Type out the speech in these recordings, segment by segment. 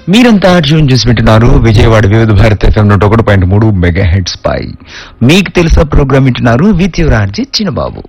మీరంతా ట్యూన్ చేసి వింటున్నారు విజయవాడ వివిధ భారత్ ఎఫ్ఎం నూట ఒకటి పాయింట్ మూడు మెగా హెడ్స్ పై మీకు తెలుసా ప్రోగ్రామ్ వింటున్నారు విత్ యువరార్జీ చిన్నబాబు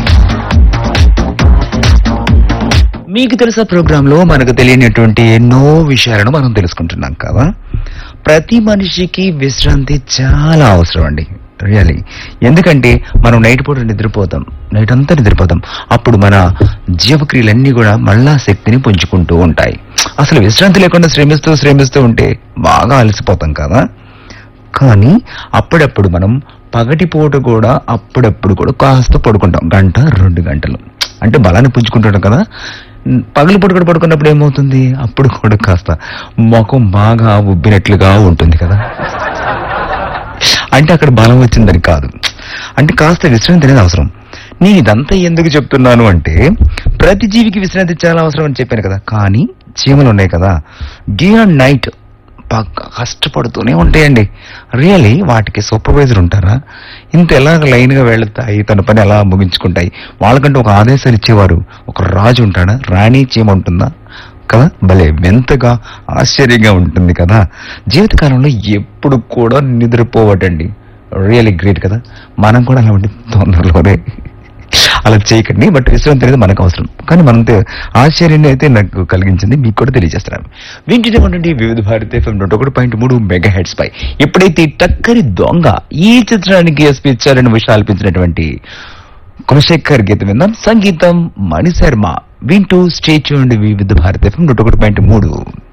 మీకు తెలుసా ప్రోగ్రామ్ లో మనకు తెలియనటువంటి ఎన్నో విషయాలను మనం తెలుసుకుంటున్నాం కదా ప్రతి మనిషికి విశ్రాంతి చాలా అవసరం అండి రియలీ ఎందుకంటే మనం నైట్ పూట నిద్రపోతాం నైట్ అంతా నిద్రపోతాం అప్పుడు మన జీవక్రియలన్నీ కూడా మళ్ళా శక్తిని పుంజుకుంటూ ఉంటాయి అసలు విశ్రాంతి లేకుండా శ్రమిస్తూ శ్రమిస్తూ ఉంటే బాగా అలసిపోతాం కదా కానీ అప్పుడప్పుడు మనం పగటిపూట కూడా అప్పుడప్పుడు కూడా కాస్త పడుకుంటాం గంట రెండు గంటలు అంటే బలాన్ని పుంజుకుంటుంటాం కదా పగలు పూట కూడా పడుకున్నప్పుడు ఏమవుతుంది అప్పుడు కూడా కాస్త ముఖం బాగా ఉబ్బినట్లుగా ఉంటుంది కదా అంటే అక్కడ బలం వచ్చిందని కాదు అంటే కాస్త విశ్రాంతి అనేది అవసరం నేను ఇదంతా ఎందుకు చెప్తున్నాను అంటే ప్రతి జీవికి విశ్రాంతి చాలా అవసరం అని చెప్పాను కదా కానీ చీమలు ఉన్నాయి కదా డే అండ్ నైట్ పక్క కష్టపడుతూనే ఉంటాయండి రియలీ వాటికి సూపర్వైజర్ ఉంటారా ఇంత ఎలాగ లైన్గా వెళుతాయి తన పని ఎలా ముగించుకుంటాయి వాళ్ళకంటే ఒక ఆదేశాలు ఇచ్చేవారు ఒక రాజు ఉంటాడా రాణి చీమ ఉంటుందా కదా భలే వింతగా ఆశ్చర్యంగా ఉంటుంది కదా జీవితకాలంలో ఎప్పుడు కూడా నిద్రపోవటండి రియలీ గ్రేట్ కదా మనం కూడా అలా ఉండి తొందరలోనే అలా చేయకండి బట్ విశ్రాంతి అనేది మనకు అవసరం కానీ మనంతే ఆశ్చర్యాన్ని అయితే నాకు కలిగించింది మీకు కూడా తెలియజేస్తున్నాను వింటూనే ఉండండి వివిధ భారత ఎఫ్ఎం నూట ఒకటి పాయింట్ మూడు మెగా హెడ్స్ పై ఎప్పుడైతే ఈ టక్కరి దొంగ ఈ చిత్రానికి ఎస్పీ చాలని విషయాలు అల్పించినటువంటి కులశేఖర్ గీతం విందాం సంగీతం మణిశర్మ వింటూ స్టే చూడండి వివిధ భారత ఎఫ్ఎం నూట ఒకటి పాయింట్ మూడు